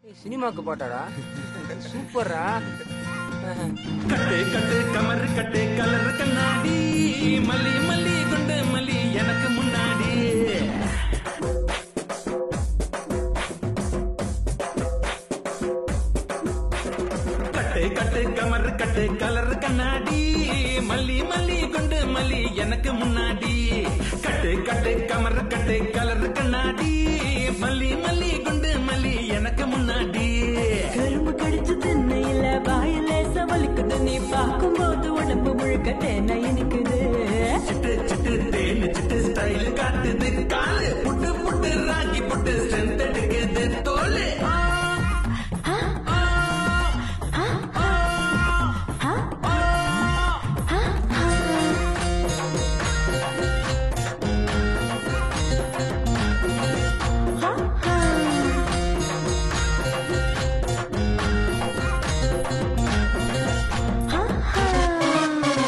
சினிமாக்கு போட்டாடா சூப்பர்ரா கட்டு கட்டு கமர் கட்டு கலர் கண்ணாடி மல்லி மல்லி கொண்டு மல்லி எனக்கு முன்னாடி கட்டு கட்டு கமர் கட்டு கலர் கண்ணாடி மல்லி மல்லி கொண்டு மல்லி எனக்கு முன்னாடி கட்டு கட்டு கமர் கட்டு கலர் கண்ணாடி மல்லி மல்லி கொண்டு மல்லி எனக்கு முன்னாடி கரும்பு கடிச்சு திண்ணையில வாயில சவலிக்குது நீ பார்க்கும்போது உடம்பு முழுக்க தேனை இனிக்குது சிட்டு சிட்டு தேனு சிட்டு ஸ்டைல் காட்டுது காலு புட்டு புட்டு ராக்கி புட்டு ஸ்ட்ரென்த் எடுக்குது தோலு ஆ, ஆ, ஆ, ஆ, ஆ, ஆ, ஆ. ஆ, ஆ. ஆ, ஆ.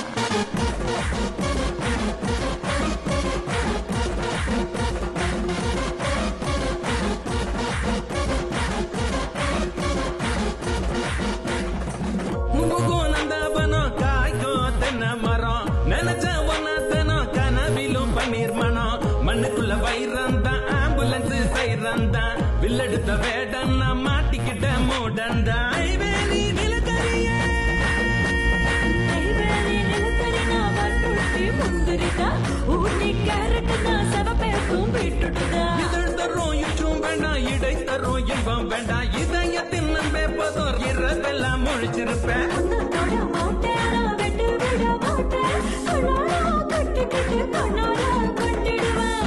முகம் நந்தாபனம் காய்க்கும் தென்னை மரம் நினைச்ச ஒன்னாத்தனம் கனவிலும் பன்னீர் மனம் மண்ணுக்குள்ள வைரம் தான் ஆம்புலன்ஸ் சைரம் தான் வில்லெடுத்த வேடம் நான் மாட்டிக்கிட்ட மூடன் தான் ஐவேலி நிலக்கரிய நெய்வேலி நிலக்கரி நான் வற்புறுத்தி முந்திரிதா. ஊட்டி கேரட் நான் சிவப்பேக்கும் பீட்ரூட்டுதா. இதழ் தரும் இற்றும் வேண்டாம் இடை தரும் இன்பம் வேண்டாம் இதயத்தின் நம்பே போதும் இரவெல்லாம் முழிச்சிருப்பேன் உன்னை தொட மாட்டேன், நான் விட்டு விட மாட்டேன். கண்ணால கட்டிக்கிட்டு கண்ணால கட்டிடுவேன்.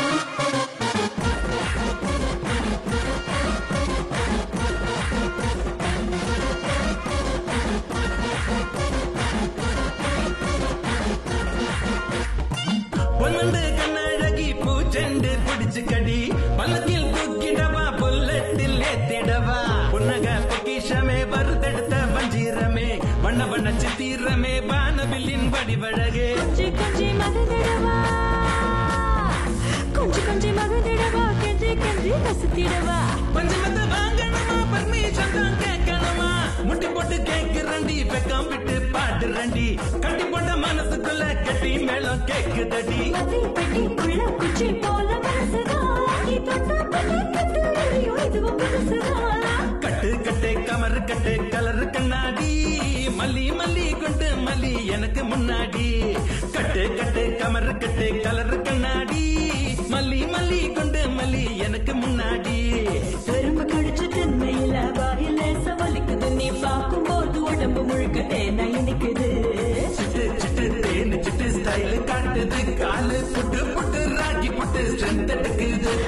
பொன்னண்டு கண்ணழகி பூச்செண்டு பிடிச்சு கடி பல்லக்கில் தூக்கிடவா புல்லட்டில் ஏத்திடவா புன்னக பொக்கிஷமே வருதெடுத்த வஞ்சீரமே வண்ண வண்ண சித்திரமே வானவில்லின் வடிவழகே கொஞ்சி கொஞ்சி மகந்திடவா. கொஞ்சி கொஞ்சி மகந்திடவா. கெஞ்சி கெஞ்சி ரசித்திடவா. பஞ்சமத்தை வாங்கணுமா பர்மிஷன் தான் கேட்கணுமா முட்டி போட்டு கேக்குறண்டி வெக்கம் விட்டு பாடுறண்டி கட்டி போட்ட மனசுக்குள்ள கட்டி மேளம் கேக்குதடி மதி பெட்டிக்குள்ள குச்சி போல மனசுதான். நீ தொட்ட பட்டு கட்டு எரியும் இதுவும் புதுசுதான். கட்டு கட்டு கமர் கட்டு கலர் கண்ணாடி மல்லி மல்லி கொண்டு மல்லி எனக்கு முன்னாடி கட்டு கட்டு கமர் கட்டு கலர் கண்ணாடி மல்லி மல்லி கொண்டு மல்லி எனக்கு முன்னாடி எறும்பு கடிச்சு திண்மையில வாயில சவலிக்குது நீ பார்க்கும்போது உடம்பு முழுக்க தேனா இனிக்குது சிட்டு சிட்டு தேனு சிட்டு ஸ்டைல் காட்டுது காலு புட்டு புட்டு ராக்கி புட்டு ஸ்ட்ரென்த் எடுக்குது